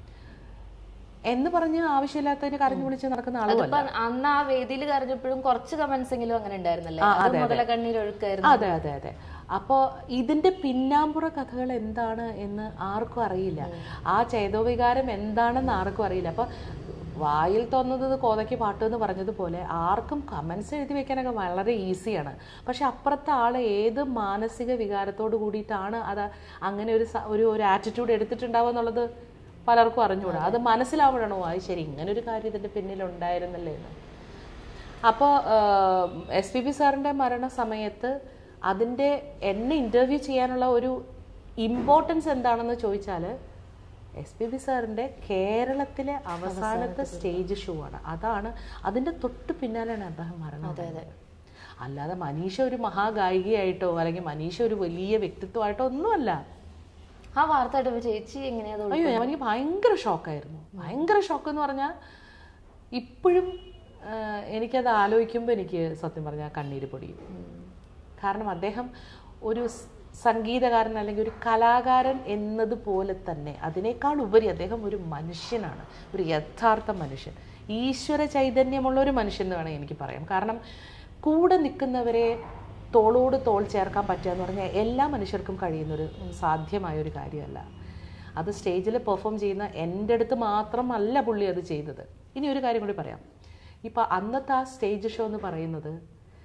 എന്ന് പറഞ്ഞ് ആവശ്യമില്ലാത്തതിന് കരഞ്ഞു വിളിച്ച് നടക്കുന്ന ആളുകളല്ല അതിപ്പോ അന്ന് ആ വേദിയിൽ കരഞ്ഞപ്പോഴും കുറച്ച് കമന്റ്സ് എങ്കിലും അങ്ങനെ ഉണ്ടായിരുന്നല്ലേ അത് മുതല കണ്ണീർ ഒഴുക്കായിരുന്നു അതെ അതെ അതെ അപ്പോൾ ഇതിന്റെ പിന്നാമ്പുറ കഥകൾ എന്താണ് എന്ന് ആർക്കും അറിയില്ല ആ ചേതോവികാരം എന്താണെന്ന് ആർക്കും അറിയില്ല അപ്പൊ വായിൽ തോന്നുന്നത് കോതയ്ക്ക് പാട്ട് എന്ന് പറഞ്ഞതുപോലെ ആർക്കും കമൻസ് എഴുതി വെക്കാനൊക്കെ വളരെ ഈസിയാണ് പക്ഷെ അപ്പുറത്തെ ആൾ ഏത് മാനസിക വികാരത്തോട് കൂടിയിട്ടാണ് അത് അങ്ങനെ ഒരു സ- ഒരു ഒരു ആറ്റിറ്റ്യൂഡ് എടുത്തിട്ടുണ്ടാവുക എന്നുള്ളത് പലർക്കും അറിഞ്ഞുകൂടാ അത് മനസ്സിലാവണോ അത് ശരി ഇങ്ങനെ ഒരു കാര്യം ഇതിന്റെ പിന്നിൽ ഉണ്ടായിരുന്നല്ലേ എന്ന് അപ്പോൾ എസ് പി ബി സാറിൻ്റെ മരണ സമയത്ത് അതിൻ്റെ എന്നെ ഇൻ്റർവ്യൂ ചെയ്യാനുള്ള ഒരു ഇമ്പോർട്ടൻസ് എന്താണെന്ന് ചോദിച്ചാൽ എസ് പി ബി സാറിൻ്റെ കേരളത്തിലെ അവസാനത്തെ സ്റ്റേജ് ഷോ ആണ് അതാണ് അതിൻ്റെ തൊട്ട് പിന്നാലെയാണ് അദ്ദേഹം മരണം അടഞ്ഞത്. അല്ലാതെ മനീഷ ഒരു മഹാഗായികയായിട്ടോ അല്ലെങ്കിൽ മനീഷ ഒരു വലിയ വ്യക്തിത്വമായിട്ടോ ഒന്നുമല്ല ആ വാർത്ത കേട്ടപ്പോ ചേച്ചി എങ്ങനെയാ അത് അയ്യോ എനിക്ക് ഭയങ്കര ഷോക്കായിരുന്നു ഭയങ്കര ഷോക്ക് എന്ന് പറഞ്ഞാൽ ഇപ്പോഴും ആ, എനിക്കത് ആലോചിക്കുമ്പോൾ എനിക്ക് സത്യം പറഞ്ഞാൽ കണ്ണീര് പൊടിയും കാരണം അദ്ദേഹം ഒരു സ് സംഗീതകാരൻ അല്ലെങ്കിൽ ഒരു കലാകാരൻ എന്നതുപോലെ തന്നെ അതിനേക്കാൾ ഉപരി അദ്ദേഹം ഒരു മനുഷ്യനാണ് ഒരു യഥാർത്ഥ മനുഷ്യൻ ഈശ്വര ചൈതന്യമുള്ള ഒരു മനുഷ്യൻ എന്ന് വേണമെങ്കിൽ എനിക്ക് പറയാം കാരണം കൂടെ നിൽക്കുന്നവരെ തോളോട് തോൾ ചേർക്കാൻ പറ്റുക എന്ന് പറഞ്ഞാൽ എല്ലാ മനുഷ്യർക്കും കഴിയുന്നൊരു സാധ്യമായ ഒരു കാര്യമല്ല അത് സ്റ്റേജിൽ പെർഫോം ചെയ്യുന്ന എൻ്റെ അടുത്ത് മാത്രമല്ല പുള്ളി അത് ചെയ്തത് ഇനി ഒരു കാര്യം കൂടി പറയാം ഇപ്പം അന്നത്തെ ആ സ്റ്റേജ് ഷോ എന്ന് പറയുന്നത്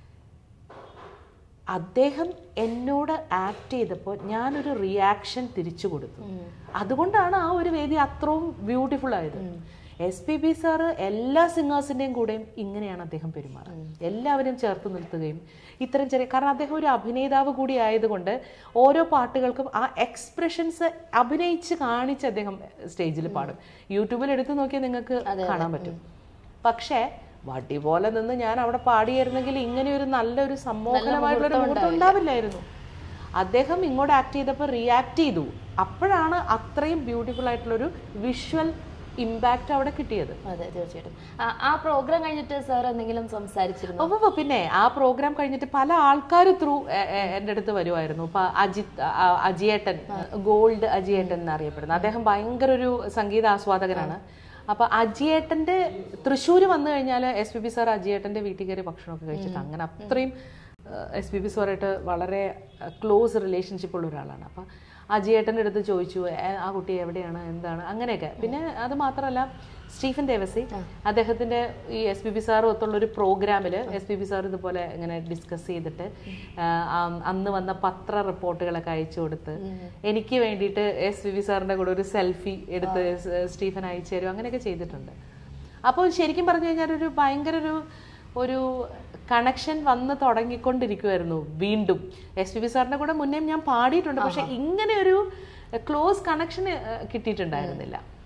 അദ്ദേഹം എന്നോട് ആക്ട് ചെയ്തപ്പോൾ ഞാനൊരു റിയാക്ഷൻ തിരിച്ചു കൊടുത്തു അതുകൊണ്ടാണ് ആ ഒരു വേദി അത്രയും ബ്യൂട്ടിഫുൾ ആയത് എസ് പി ബി സാറ് എല്ലാ സിംഗേഴ്സിൻ്റെയും കൂടെയും ഇങ്ങനെയാണ് അദ്ദേഹം പെരുമാറുന്നത് എല്ലാവരും ചേർത്ത് നിർത്തുകയും ഇത്തരം ചെറിയ കാരണം അദ്ദേഹം ഒരു അഭിനേതാവ് കൂടി ആയതുകൊണ്ട് ഓരോ പാട്ടുകൾക്കും ആ എക്സ്പ്രഷൻസ് അഭിനയിച്ച് കാണിച്ച് അദ്ദേഹം സ്റ്റേജിൽ പാടും യൂട്യൂബിൽ എടുത്തു നോക്കിയാൽ നിങ്ങൾക്ക് കാണാൻ പറ്റും പക്ഷേ വടി പോലെ നിന്ന് ഞാൻ അവിടെ പാടിയായിരുന്നെങ്കിൽ ഇങ്ങനെ ഒരു നല്ലൊരു സമ്മോഹനമായിട്ടുള്ള ഒരു മുഹൂർത്തം ഉണ്ടാവില്ലായിരുന്നു അദ്ദേഹം ഇങ്ങോട്ട് ആക്ട് ചെയ്തപ്പോൾ റിയാക്ട് ചെയ്തു അപ്പോഴാണ് അത്രയും ബ്യൂട്ടിഫുൾ ആയിട്ടുള്ള ഒരു വിഷ്വൽ ഇമ്പാക്റ്റ് അവിടെ കിട്ടിയത് അതെ തീർച്ചയായിട്ടും ആ- ആ പ്രോഗ്രാം കഴിഞ്ഞിട്ട് സാർ എന്തെങ്കിലും സംസാരിച്ചിരുന്നു ഓ പിന്നെ ആ പ്രോഗ്രാം കഴിഞ്ഞിട്ട് പല ആൾക്കാർ ത്രൂ എൻ്റെ അടുത്ത് വരുമായിരുന്നു ഇപ്പൊ അജിത് ആ, അജിയേട്ടൻ ഗോൾഡ് അജിയേട്ടൻ എന്നറിയപ്പെടുന്നത് അദ്ദേഹം ഭയങ്കര ഒരു സംഗീത ആസ്വാദകനാണ് അപ്പൊ അജിയേട്ടന്റെ തൃശ്ശൂർ വന്നു കഴിഞ്ഞാൽ എസ് പി ബി സാർ അജിയേട്ടന്റെ വീട്ടിൽ കയറി ഭക്ഷണമൊക്കെ കഴിച്ചിട്ട് അങ്ങനെ അത്രയും എസ് പി ബി സാറായിട്ട് വളരെ ക്ലോസ് റിലേഷൻഷിപ്പ് ഉള്ള ഒരാളാണ് അപ്പൊ അജിയേട്ടൻ്റെ അടുത്ത് ചോദിച്ചു "ഏ, ആ കുട്ടി എവിടെയാണ് എന്താണ് അങ്ങനെയൊക്കെ പിന്നെ അത് മാത്രമല്ല സ്റ്റീഫൻ ദേവസി അദ്ദേഹത്തിന്റെ ഈ എസ് പി ബി സാർ ഒത്തുള്ള ഒരു പ്രോഗ്രാമിൽ എസ് പി ബി സാർ ഇതുപോലെ ഇങ്ങനെ ഡിസ്കസ് ചെയ്തിട്ട് ആ, ആ- അന്ന് വന്ന പത്ര റിപ്പോർട്ടുകളൊക്കെ അയച്ചു കൊടുത്ത് എനിക്ക് വേണ്ടിയിട്ട് എസ് പി ബി സാറിന്റെ കൂടെ ഒരു സെൽഫി എടുത്ത് സ് സ്റ്റീഫൻ അയച്ചു തരും അങ്ങനെയൊക്കെ ചെയ്തിട്ടുണ്ട് അപ്പോൾ ശരിക്കും പറഞ്ഞു കഴിഞ്ഞാൽ ഒരു ഭയങ്കര ഒരു ഒരു കണക്ഷൻ വന്ന് തുടങ്ങിക്കൊണ്ടിരിക്കുമായിരുന്നു വീണ്ടും എസ് പി ബി സാറിന്റെ കൂടെ മുന്നേ ഞാൻ പാടിയിട്ടുണ്ട് പക്ഷെ ഇങ്ങനെ ഒരു ക്ലോസ് കണക്ഷൻ കിട്ടിയിട്ടുണ്ടായിരുന്നില്ല